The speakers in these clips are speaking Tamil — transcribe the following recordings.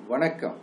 வணக்கம்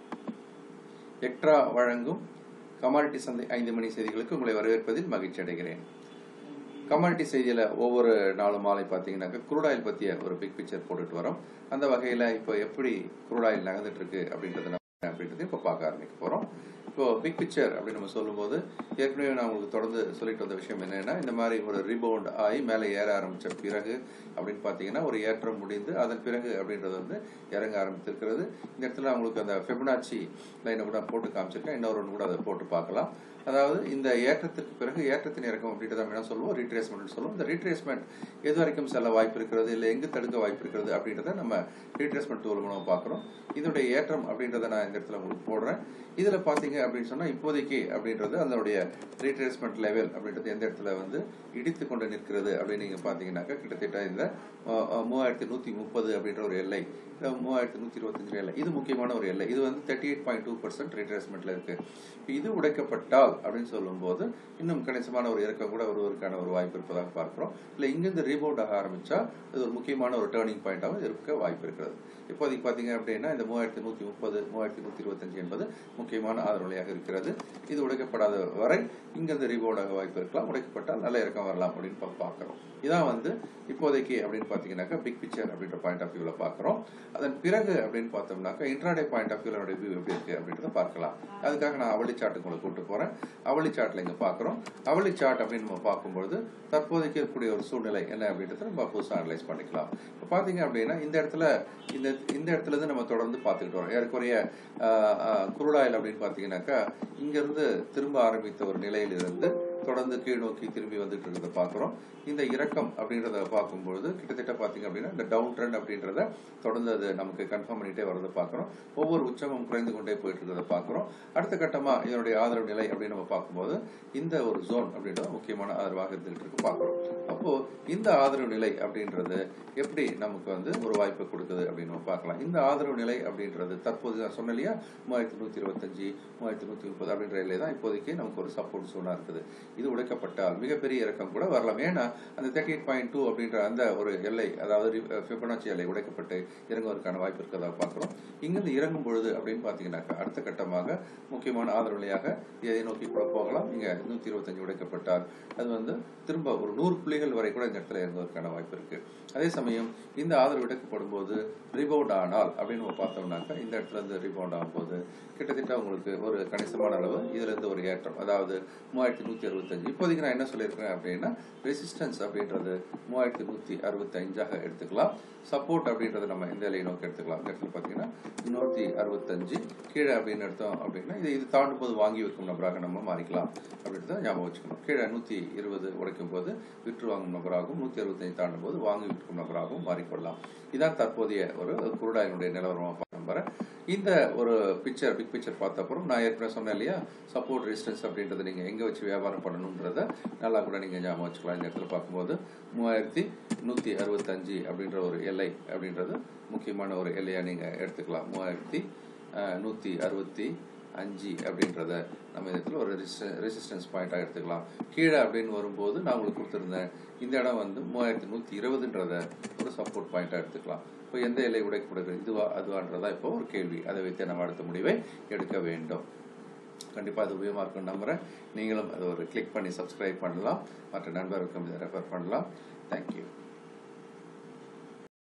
எக்ட்ரா வழங்கும் கமாடிட்டி சந்தை ஐந்து மணி செய்திகளுக்கு உங்களை வரவேற்பதில் மகிழ்ச்சி அடைகிறேன் கமாடிட்டி செய்தியில் ஒவ்வொரு நாளும் மாலை பார்த்தீங்கன்னாக்கா குரூடாயில் பற்றிய ஒரு பிக் பிக்சர் போட்டுட்டு வரோம் அந்த வகையில் இப்போ எப்படி குரூடாயில் நகர்ந்துட்டு இருக்கு அப்படின்றத நம்ம அப்படின்றது இப்போ பார்க்க ஆரம்பிக்க போகிறோம் இப்போ பிக் பிக்சர் அப்படின்னு நம்ம சொல்லும்போது ஏற்கனவே நான் உங்களுக்கு தொடர்ந்து சொல்லிட்டு வந்த விஷயம் என்னன்னா இந்த மாதிரி ஒரு ரீபவுண்ட் ஆகி மேலே ஏற ஆரம்பித்த பிறகு அப்படின்னு பார்த்தீங்கன்னா ஒரு ஏற்றம் முடிந்து அதன் பிறகு அப்படின்றது வந்து இறங்க ஆரம்பித்திருக்கிறது இந்த இடத்துல அவங்களுக்கு அந்த ஃபெபனாச்சி லைனை கூட போட்டு காமிச்சிருக்கேன் இன்னொரு ஒன்று கூட அதை போட்டு பார்க்கலாம் அதாவது இந்த ஏற்றத்திற்கு பிறகு ஏற்றத்தின் இறக்கம் அப்படின்றத நம்ம என்ன சொல்லுவோம் ரீட்ரேஸ்மெண்ட் சொல்லுவோம் இந்த ரீட்ரேஸ்மெண்ட் எது வரைக்கும் செல்ல வாய்ப்பு இருக்கிறது இல்லை எங்கு தடுக்க வாய்ப்பு இருக்கிறது அப்படின்றத நம்ம ரீட்ரேஸ்மெண்ட் டூல் மூலம் பார்க்குறோம் இதனுடைய ஏற்றம் அப்படின்றத நான் இந்த இடத்துல உங்களுக்கு போடுறேன் இதில் பார்த்தீங்க அப்படின்னு சொன்னால் இப்போதைக்கு அப்படின்றது அதனுடைய ரீட்ரேஸ்மெண்ட் லெவல் அப்படின்றது எந்த இடத்துல வந்து இடித்து கொண்டு நிற்கிறது அப்படின்னு நீங்கள் பார்த்தீங்கன்னாக்கா கிட்டத்தட்ட இந்த மூவாயிரத்தி நூற்றி முப்பது அப்படின்ற ஒரு எல்லை மூவாயிரத்தி நூற்றி இருபத்தஞ்சு எல்லை இது முக்கியமான ஒரு எல்லை இது வந்து thirty eight point two percent ரீட்ரேஸ்மெண்ட்டில் இருக்குது இது உடைக்கப்பட்டால் அப்படின்னு சொல்லும்போது இன்னும் கணிசமான ஒரு இறக்கம் கூட வருவதற்கான ஒரு வாய்ப்பு இருப்பதாக பார்க்கிறோம் இல்லை இங்கிருந்து ரீபவுண்ட் ஆக ஆரம்பிச்சா இது ஒரு முக்கியமான ஒரு டேர்னிங் பாயிண்டாகவும் இருக்க வாய்ப்பு இருக்கிறது இப்போதைக்கு பார்த்தீங்க அப்படின்னா இந்த மூவாயிரத்தி நூற்றி முப்பது மூவாயிரத்தி நூற்றி இருபத்தஞ்சு என்பது முக்கியமான ஆதரவுலையாக இருக்கிறது இது உடைக்கப்படாத வரை இங்கிருந்து ரீபவுண்ட் ஆக வாய்ப்பு இருக்கலாம் உடைக்கப்பட்டால் நல்ல இறக்கம் வரலாம் அப்படின்னு பார்க்குறோம் இதான் வந்து இப்போதைக்கு அப்படின்னு பார்த்தீங்கன்னாக்கா பிக் பிக்சர் அப்படின்ற பாயிண்ட் ஆஃப் வியூவில் பார்க்குறோம் அதன் பிறகு அப்படின்னு பார்த்தோம்னாக்கா இன்ட்ராடே பாயிண்ட் ஆஃப் வியூவில் வியூ எப்படி இருக்குது அப்படின்றத பார்க்கலாம் அதுக்காக நான் அவளி சாட்டுக்கு உங்களை கூப்பிட்டு போகிறேன் அவளி சாட்டில் இங்கே பார்க்குறோம் அவளி சாட் அப்படின்னு நம்ம பார்க்கும்பொழுது தற்போதைக்கு இருக்கக்கூடிய ஒரு சூழ்நிலை என்ன அப்படின்றத நம்ம புதுசாக அனலைஸ் பண்ணிக்கலாம் இப்போ பார்த்தீங்க அப்படின்னா இந்த இடத்துல இந்த இந்த இடத்துல இருந்து நம்ம தொடர்ந்து பார்த்துக்கிட்டு வரோம் ஏறக்குறைய குருடாயில் அப்படின்னு பார்த்தீங்கன்னாக்கா இங்கேருந்து திரும்ப ஆரம்பித்த ஒரு நிலையிலிருந்து தொடர்ந்து கீழ் நோக்கி திரும்பி வந்துட்டு இருக்கிறத பார்க்குறோம் இந்த இறக்கம் அப்படின்றத பார்க்கும்பொழுது கிட்டத்தட்ட பார்த்தீங்க அப்படின்னா இந்த டவுன் ட்ரெண்ட் அப்படின்றத தொடர்ந்து அது நமக்கு கன்ஃபார்ம் பண்ணிட்டே வரதை பார்க்குறோம் ஒவ்வொரு உச்சமும் குறைந்து கொண்டே போயிட்டு இருக்கிறத பார்க்குறோம் அடுத்த கட்டமாக இதனுடைய ஆதரவு நிலை அப்படின்னு நம்ம பார்க்கும்போது இந்த ஒரு ஜோன் அப்படின்றது முக்கியமான ஆதரவாக இருந்துகிட்டு இருக்கு பார்க்குறோம் அப்போ இந்த ஆதரவு நிலை அப்படின்றது எப்படி நமக்கு வந்து ஒரு வாய்ப்பை கொடுக்குது அப்படின்னு நம்ம பார்க்கலாம் இந்த ஆதரவு நிலை அப்படின்றது தற்போது நான் சொன்னேன் இல்லையா மூவாயிரத்தி நூற்றி இருபத்தஞ்சு மூவாயிரத்தி நூற்றி முப்பது அப்படின்ற நிலை தான் இப்போதைக்கு நமக்கு ஒரு சப்போர்ட் ஜோனாக இருக்குது இது உடைக்கப்பட்டால் மிகப்பெரிய இறக்கம் கூட வரலாம் ஏன்னா அந்த தேர்ட்டி எயிட் பாயிண்ட் டூ அப்படின்ற அந்த ஒரு எல்லை அதாவது ஃபிபனாச்சி எல்லை உடைக்கப்பட்டு இறங்குவதற்கான வாய்ப்பு இருக்கிறதா பார்க்குறோம் இங்கிருந்து இறங்கும் பொழுது அப்படின்னு பார்த்தீங்கன்னாக்கா அடுத்த கட்டமாக முக்கியமான ஆதரவு நிலையாக எதை நோக்கி கூட போகலாம் இங்கே நூற்றி இருபத்தஞ்சு உடைக்கப்பட்டால் அது வந்து திரும்ப ஒரு நூறு புள்ளிகள் வரை கூட இந்த இடத்துல இறங்குவதற்கான வாய்ப்பு இருக்கு அதே சமயம் இந்த ஆதரவு உடைக்கப்படும் போது ரீபவுண்ட் ஆனால் அப்படின்னு நம்ம பார்த்தோம்னாக்கா இந்த இடத்துல இருந்து ரீபவுண்ட் ஆகும்போது கிட்டத்தட்ட உங்களுக்கு ஒரு கணிசமான அளவு இதுல இருந்து ஒரு ஏற்றம் அதாவது மூவாயிரத்தி நூற்றி அறுபத்தஞ்சு இப்போதைக்கு நான் என்ன சொல்லியிருக்கேன் அப்படின்னா ரெசிஸ்டன்ஸ் அப்படின்றது மூவாயிரத்தி நூற்றி அறுபத்தி அஞ்சாக எடுத்துக்கலாம் சப்போர்ட் அப்படின்றத நம்ம இந்த இலையை நோக்கி எடுத்துக்கலாம் இந்த இடத்துல பார்த்தீங்கன்னா நூற்றி அறுபத்தஞ்சு கீழே அப்படின்னு எடுத்தோம் அப்படின்னா இது இது தாண்டும் போது வாங்கி வைக்கும் நபராக நம்ம மாறிக்கலாம் அப்படின்றத ஞாபகம் வச்சுக்கணும் கீழே நூற்றி இருபது உடைக்கும் போது விற்று வாங்கும் நபராகவும் நூற்றி அறுபத்தஞ்சு தாண்டும் போது வாங்கி விற்கும் நபராகவும் மாறிக்கொள்ளலாம் இதான் தற்போதைய ஒரு குருடாயினுடைய நிலவரமாக நம்புறேன் இந்த ஒரு பிக்சர் பிக் பிக்சர் பார்த்த அப்புறம் நான் ஏற்கனவே சொன்னேன் இல்லையா சப்போர்ட் ரெசிஸ்டன்ஸ் அப்படின்றத நீங்கள் எங்கே வச்சு வியாபாரம் பண்ணணுன்றத நல்லா கூட நீங்கள் ஞாபகம் வச்சுக்கலாம் இந்த இடத்துல பார்க்கும்போது மூவாயிரத்தி நூற்றி அறுபத்தஞ்சு அப்படின்ற ஒரு எல்லை அப்படின்றது முக்கியமான ஒரு எல்லையாக நீங்கள் எடுத்துக்கலாம் மூவாயிரத்தி நூற்றி அறுபத்தி அஞ்சு அப்படின்றத நம்ம இடத்துல ஒரு ரெசிஸ்டன்ஸ் பாயிண்டாக எடுத்துக்கலாம் கீழே அப்படின்னு வரும்போது நான் உங்களுக்கு கொடுத்துருந்தேன் இந்த இடம் வந்து மூவாயிரத்தி நூற்றி இருபதுன்றத ஒரு சப்போர்ட் பாயிண்டாக எடுத்துக்கலாம் இப்போ எந்த எல்லை உடைக்கப்படுகிறது இதுவா அதுவான்றதா இப்போ ஒரு கேள்வி அதை வைத்து நம்ம அடுத்த முடிவை எடுக்க வேண்டும் கண்டிப்பாக அது உபயோகமாக இருக்கும்னு நம்புகிறேன் நீங்களும் அதை ஒரு கிளிக் பண்ணி சப்ஸ்கிரைப் பண்ணலாம் மற்ற நண்பர்களுக்கும் இதை ரெஃபர் பண்ணலாம் தேங்க்யூ